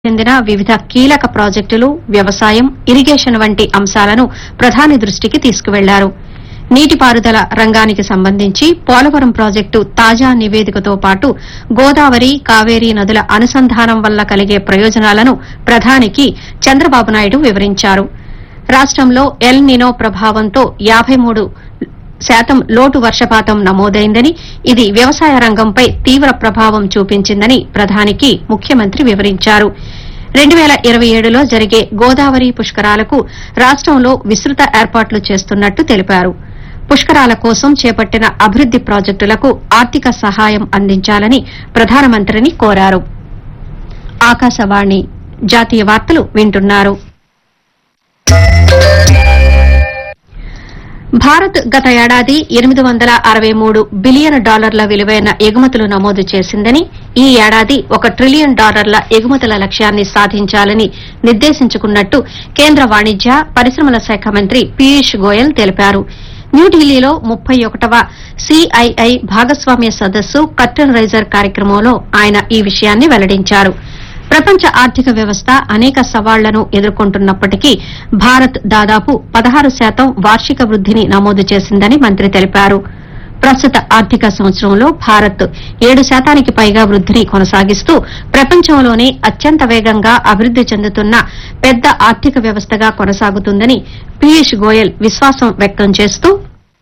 చెందిన వివిధ కీలక ప్రాజెక్టులు వ్యవసాయం ఇరిగేషన్ వంటి అంశాలను ప్రధాని దృష్టికి తీసుకువెళ్లారు నీటిపారుదల రంగానికి సంబంధించి పోలవరం ప్రాజెక్టు తాజా నివేదికతో పాటు గోదావరి కావేరీ నదుల అనుసంధానం వల్ల కలిగే ప్రయోజనాలను ప్రధానికి చంద్రబాబు నాయుడు వివరించారు రాష్టంలో ఎల్ నినో ప్రభావంతో యాబై మూడు శాతం లోటు వర్షపాతం నమోదైందని ఇది వ్యవసాయ రంగంపై తీవ్ర ప్రభావం చూపించిందని ప్రధానికి ముఖ్యమంత్రి వివరించారు రెండు వేల ఇరవై ఏడులో జరిగే గోదావరి పుష్కరాలకు రాష్టంలో విస్తృత ఏర్పాట్లు చేస్తున్నట్టు తెలిపారు పుష్కరాల కోసం చేపట్టిన అభివృద్ది ప్రాజెక్టులకు ఆర్థిక సహాయం అందించాలని ప్రధానమంత్రిని కోరారు ఆకాశవాణి జాతీయ వార్తలు వింటున్నారు భారత్ గత ఏడాది ఎనిమిది వందల అరవై మూడు బిలియన్ డాలర్ల విలువైన ఎగుమతులు నమోదు చేసిందని ఈ ఏడాది ఒక ట్రిలియన్ డాలర్ల ఎగుమతుల లక్ష్యాన్ని సాధించాలని నిర్దేశించుకున్నట్టు కేంద్ర వాణిజ్య పరిశ్రమల శాఖ మంత్రి పీయూష్ గోయల్ తెలిపారు న్యూఢిల్లీలో ముప్పై ఒకటవ సిఐఐ భాగస్వామ్య సదస్సు కర్టన్ రైజర్ కార్యక్రమంలో ఆయన ఈ విషయాన్ని వెల్లడించారు ప్రపంచ ఆర్థిక వ్యవస్థ అనేక సవాళ్లను ఎదుర్కొంటున్నప్పటికీ భారత్ దాదాపు పదహారు శాతం వార్షిక వృద్దిని నమోదు చేసిందని మంత్రి తెలిపారు ప్రస్తుత ఆర్థిక సంవత్సరంలో భారత్ ఏడు శాతానికి పైగా వృద్దిని కొనసాగిస్తూ ప్రపంచంలోనే అత్యంత వేగంగా అభివృద్ది చెందుతున్న పెద్ద ఆర్థిక వ్యవస్థగా కొనసాగుతుందని పీయూష్ గోయల్ విశ్వాసం వ్యక్తం చేస్తూ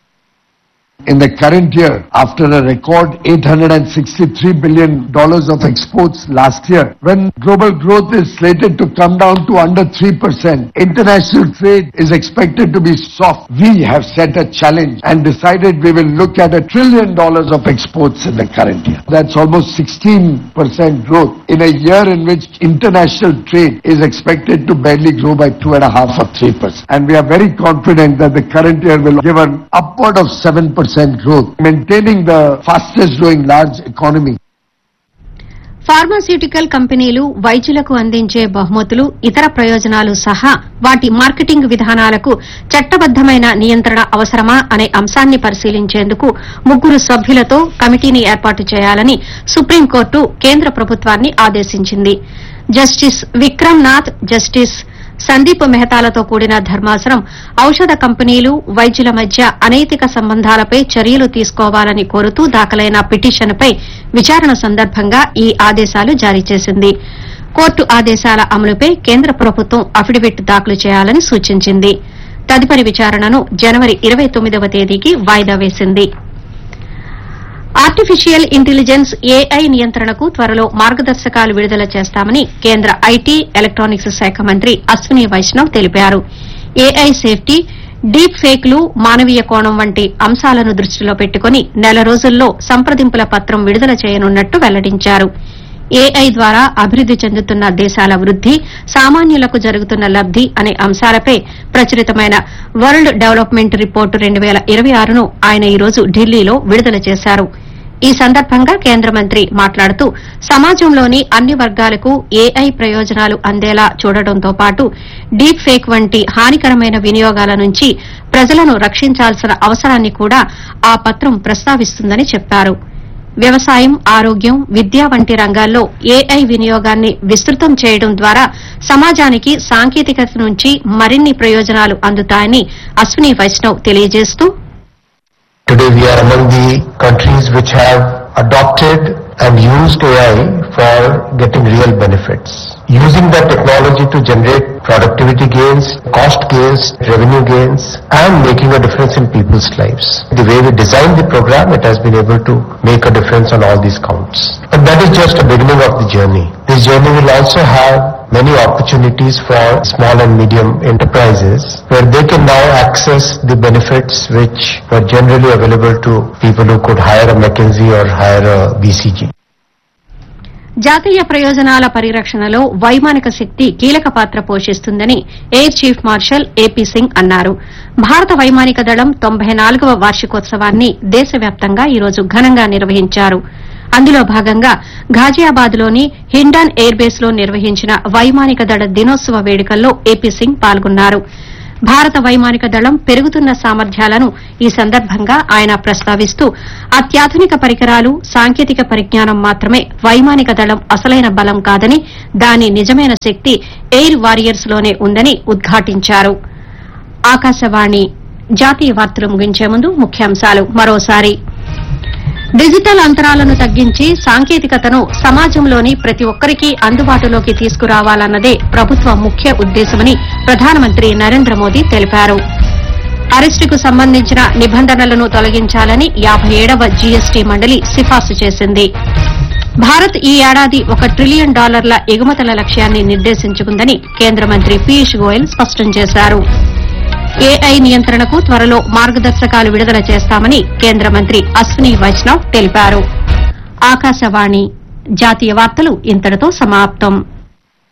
In the current year, after a record $863 billion of exports last year, when global growth is slated to come down to under 3%, international trade is expected to be soft. We have set a challenge and decided we will look at a trillion dollars of exports in the current year. That's almost 16% growth in a year in which international trade is expected to barely grow by 2.5 or 3%. And we are very confident that the current year will give an upward of 7% growth, maintaining the fastest growing large economy. Pharmaceutical కంపెనీలు వైద్యులకు అందించే బహుమతులు ఇతర ప్రయోజనాలు సహా వాటి marketing విధానాలకు చట్టబద్దమైన నియంత్రణ అవసరమా అనే అంశాన్ని పరిశీలించేందుకు ముగ్గురు సభ్యులతో కమిటీని ఏర్పాటు చేయాలని సుప్రీంకోర్టు కేంద్ర ప్రభుత్వాన్ని ఆదేశించింది జస్టిస్ విక్రమ్ నాథ్ జస్టిస్ సందీప్ మెహతాలతో కూడిన ధర్మాసనం ఔషధ కంపెనీలు వైద్యుల మధ్య అనైతిక సంబంధాలపై చర్యలు తీసుకోవాలని కోరుతూ దాఖలైన పిటిషన్పై విచారణ సందర్భంగా ఈ ఆదేశాలు జారీ చేసింది కోర్టు ఆదేశాల అమలుపై కేంద్ర ప్రభుత్వం అఫిడవిట్ దాఖలు చేయాలని సూచించింది తదుపరి విచారణను జనవరి ఇరవై తొమ్మిదవ తేదీకి వాయిదా వేసింది ఆర్టిఫిషియల్ ఇంటెలిజెన్స్ ఏఐ నియంత్రణకు త్వరలో మార్గదర్శకాలు విడుదల చేస్తామని కేంద్ర ఐటీ ఎలక్టానిక్స్ శాఖ మంత్రి అశ్విని వైష్ణవ్ తెలిపారు ఏఐ సేఫ్టీ డీప్ ఫేక్లు మానవీయ కోణం వంటి అంశాలను దృష్టిలో పెట్టుకుని నెల రోజుల్లో సంప్రదింపుల పత్రం విడుదల చేయనున్నట్టు వెల్లడించారు ఏఐ ద్వారా అభివృద్ది చెందుతున్న దేశాల వృద్ది సామాన్యులకు జరుగుతున్న లబ్ది అనే అంశాలపై ప్రచురితమైన వరల్డ్ డెవలప్మెంట్ రిపోర్టు రెండు వేల ఇరవై ఆరును ఆయన ఈ రోజు ఢిల్లీలో విడుదల చేశారు ఈ సందర్భంగా కేంద్ర మంత్రి మాట్లాడుతూ సమాజంలోని అన్ని వర్గాలకు ఏఐ ప్రయోజనాలు అందేలా చూడటంతో పాటు డీప్ ఫేక్ వంటి హానికరమైన వినియోగాల నుంచి ప్రజలను రక్షించాల్సిన అవసరాన్ని కూడా ఆ పత్రం ప్రస్తావిస్తుందని చెప్పారు వ్యవసాయం ఆరోగ్యం విద్య వంటి రంగాల్లో ఏఐ వినియోగాన్ని విస్తృతం చేయడం ద్వారా సమాజానికి సాంకేతికత నుంచి మరిన్ని ప్రయోజనాలు అందుతాయని అశ్విని వైష్ణవ్ తెలియజేస్తూ Today we are among the countries which have adopted and used AI for getting real benefits. Using that technology to generate productivity gains, cost gains, revenue gains, and making a difference in people's lives. The way we designed the program, it has been able to make a difference on all these counts. But that is just a beginning of the journey. This journey will also have many opportunities for small and medium enterprises where they can now access the benefits which were generally available to people who could hire a McKinsey or hire a BCG. జాతీయ ప్రయోజనాల పరిరక్షణలో వైమానిక శక్తి కీలక పాత్ర పోషిస్తుందని air chief marshal AP Singh అన్నారు భారత వైమానిక దళం తొంభై నాలుగవ వార్షికోత్సవాన్ని దేశవ్యాప్తంగా ఈరోజు ఘనంగా నిర్వహించారు అందులో భాగంగా ఘాజియాబాద్లోని హిండన్ ఎయిర్ బేస్ లో నిర్వహించిన వైమానిక దళ దినోత్సవ వేడుకల్లో ఏపీ సింగ్ పాల్గొన్నారు భారత వైమానిక దళం పెరుగుతున్న సామర్థ్యాలను ఈ సందర్భంగా ఆయన ప్రస్తావిస్తూ అత్యాధునిక పరికరాలు సాంకేతిక పరిజ్ఞానం మాత్రమే వైమానిక దళం అసలైన బలం కాదని దాని నిజమైన శక్తి ఎయిర్ వారియర్స్ లోనే ఉందని ఉద్ఘాటించారు ఆకాశవాణి జాతీయ వార్తలు ముగించే ముందు ముఖ్యాంశాలు మరోసారి డిజిటల్ అంతరాలను తగ్గించి సాంకేతికతను సమాజంలోని ప్రతి ఒక్కరికీ అందుబాటులోకి తీసుకురావాలన్నదే ప్రభుత్వ ముఖ్య ఉద్దేశమని ప్రధానమంత్రి నరేంద్ర మోదీ తెలిపారు అరెస్టుకు సంబంధించిన నిబంధనలను తొలగించాలని యాబై ఏడవ జీఎస్టీ మండలి సిఫార్సు చేసింది భారత్ ఈ ఏడాది ఒక ట్రిలియన్ డాలర్ల ఎగుమతుల లక్ష్యాన్ని నిర్దేశించుకుందని కేంద్ర మంత్రి పీయూష్ గోయల్ స్పష్టం చేశారు ఏఐ నియంత్రణకు త్వరలో మార్గదర్శకాలు విడుదల చేస్తామని కేంద్ర మంత్రి అశ్విని వైష్ణవ్ తెలిపారు ఆకాశవాణి జాతీయ వార్తలు ఇంతటితో సమాప్తం